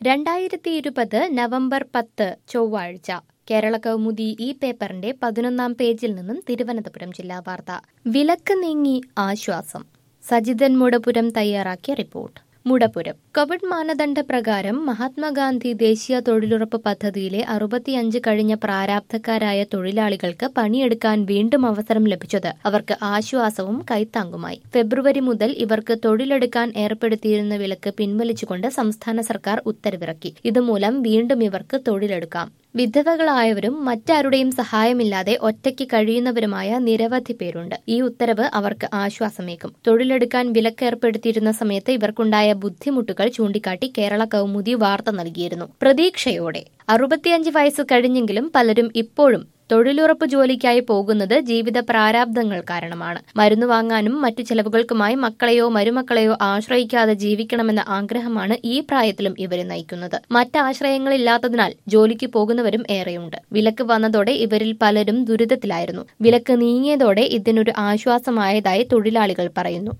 രണ്ടായിരത്തി ഇരുപത് നവംബർ പത്ത് ചൊവ്വാഴ്ച കേരള കൗമുദി ഈ പേപ്പറിന്റെ പതിനൊന്നാം പേജിൽ നിന്നും തിരുവനന്തപുരം ജില്ലാ വാർത്ത വിലക്ക് നീങ്ങി ആശ്വാസം സജിതൻ മുടപുരം തയ്യാറാക്കിയ റിപ്പോർട്ട് മുടപുരം കോവിഡ് മാനദണ്ഡ പ്രകാരം മഹാത്മാഗാന്ധി ദേശീയ തൊഴിലുറപ്പ് പദ്ധതിയിലെ അറുപത്തിയഞ്ച് കഴിഞ്ഞ പ്രാരാബ്ധക്കാരായ തൊഴിലാളികൾക്ക് പണിയെടുക്കാൻ വീണ്ടും അവസരം ലഭിച്ചത് അവർക്ക് ആശ്വാസവും കൈത്താങ്ങുമായി ഫെബ്രുവരി മുതൽ ഇവർക്ക് തൊഴിലെടുക്കാൻ ഏർപ്പെടുത്തിയിരുന്ന വിലക്ക് പിൻവലിച്ചുകൊണ്ട് സംസ്ഥാന സർക്കാർ ഉത്തരവിറക്കി ഇതുമൂലം വീണ്ടും ഇവർക്ക് തൊഴിലെടുക്കാം വിധവകളായവരും മറ്റാരുടെയും സഹായമില്ലാതെ ഒറ്റയ്ക്ക് കഴിയുന്നവരുമായ നിരവധി പേരുണ്ട് ഈ ഉത്തരവ് അവർക്ക് ആശ്വാസമേകും തൊഴിലെടുക്കാൻ വിലക്കേർപ്പെടുത്തിയിരുന്ന സമയത്ത് ഇവർക്കുണ്ടായ ബുദ്ധിമുട്ടുകൾ ചൂണ്ടിക്കാട്ടി കേരള കൗമുദി വാർത്ത നൽകിയിരുന്നു പ്രതീക്ഷയോടെ അറുപത്തിയഞ്ച് വയസ്സ് കഴിഞ്ഞെങ്കിലും പലരും ഇപ്പോഴും തൊഴിലുറപ്പ് ജോലിക്കായി പോകുന്നത് ജീവിത പ്രാരാബ്ദങ്ങൾ കാരണമാണ് മരുന്ന് വാങ്ങാനും മറ്റു ചെലവുകൾക്കുമായി മക്കളെയോ മരുമക്കളെയോ ആശ്രയിക്കാതെ ജീവിക്കണമെന്ന ആഗ്രഹമാണ് ഈ പ്രായത്തിലും ഇവരെ നയിക്കുന്നത് മറ്റാശ്രയങ്ങളില്ലാത്തതിനാൽ ജോലിക്ക് പോകുന്നവരും ഏറെയുണ്ട് വിലക്ക് വന്നതോടെ ഇവരിൽ പലരും ദുരിതത്തിലായിരുന്നു വിലക്ക് നീങ്ങിയതോടെ ഇതിനൊരു ആശ്വാസമായതായി തൊഴിലാളികൾ പറയുന്നു